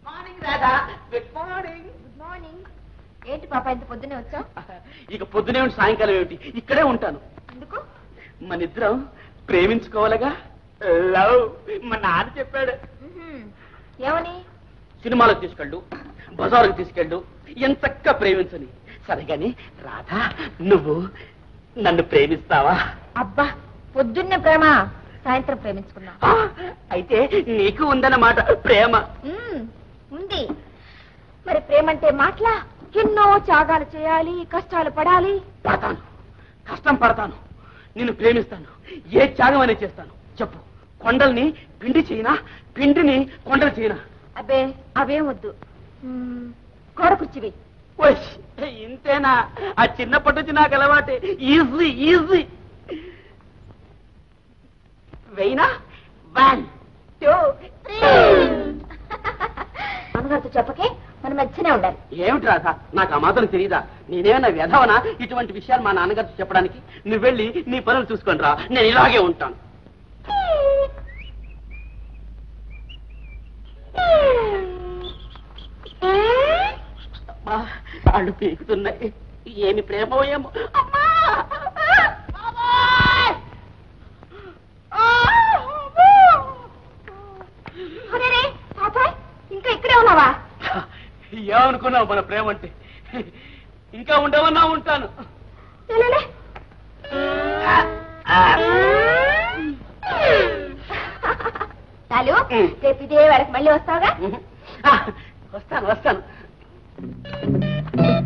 Morning Radha good morning good morning ఏంటి పాప ఇంత పొద్దునే వచ్చావు ఇక పొద్దునే ఉండి సాయంకాలం ఏమిటి ఇక్కడే ఉంటాను ఎందుకు మన ఇద్దరం ప్రేమించుకోవాలగా లవ్ మా నాన్న చెప్పాడు మ్మ్హ్మ్. ఏమని సినిమాలకు తీసుకెళ్ళు బజారుకు తీసుకెళ్ళు ఎంతక్క ప్రేమించని సరే గాని రాధా నువ్వు నన్ను ప్రేమిస్తావా అబ్బా పొద్దున్నే ప్రేమ సాయంత్రం ప్రేమించుకున్నాం ఆ, అయితే నీకు ఉందన్నమాట ప్రేమ మ్మ్, ఉంది మరి ప్రేమ అంటే మాటలా ఎన్నో త్యాగాలు చేయాలి కష్టాలు పడాలి పడతాను కష్టం పడతాను నిన్ను ప్రేమిస్తాను ఏ త్యాగం అనేది చేస్తాను చెప్పు కొండల్ని పిండి చేయనా పిండిని కొండలు చేయనా అబ్బే అవేం వద్దు మ్మ్, గోడ కుర్చీవి ఓయ్, ఇంతేనా ఆ చిన్నప్పటి నుంచి నాకు అలవాటే ఈజీ ఈజీ వెయినా వన్ టూ త్రీ అన్నగారితో చెప్పకే మన మధ్యనే ఉండాలి ఏమిటి రాధా నాకు ఆ మాత్రం తెలియదా నేనేమన్నా వ్యధవనా ఇటువంటి విషయాలు మా నాన్నగారితో చెప్పడానికి నువ్వు వెళ్ళి నీ పనులు చూసుకొని రా నేను ఇలాగే ఉంటాను అమ్మా, కాళ్ళు పీకుతున్నాయి ఏమి ప్రేమో ఏమో అమ్మా! బాబాయ్! ఆ! అమ్మా! అరేరే, పాపాయ్ ఇంకా ఇక్కడే ఉన్నావా ఏమనుకున్నావు మన ప్రేమ అంటే ఇంకా ఉండవన్నా ఉంటాను లే, లే, లే. చాలు ఉమ్. రేపు ఇదే వరకు మళ్ళీ వస్తావుగా ఆ, వస్తాను వస్తాను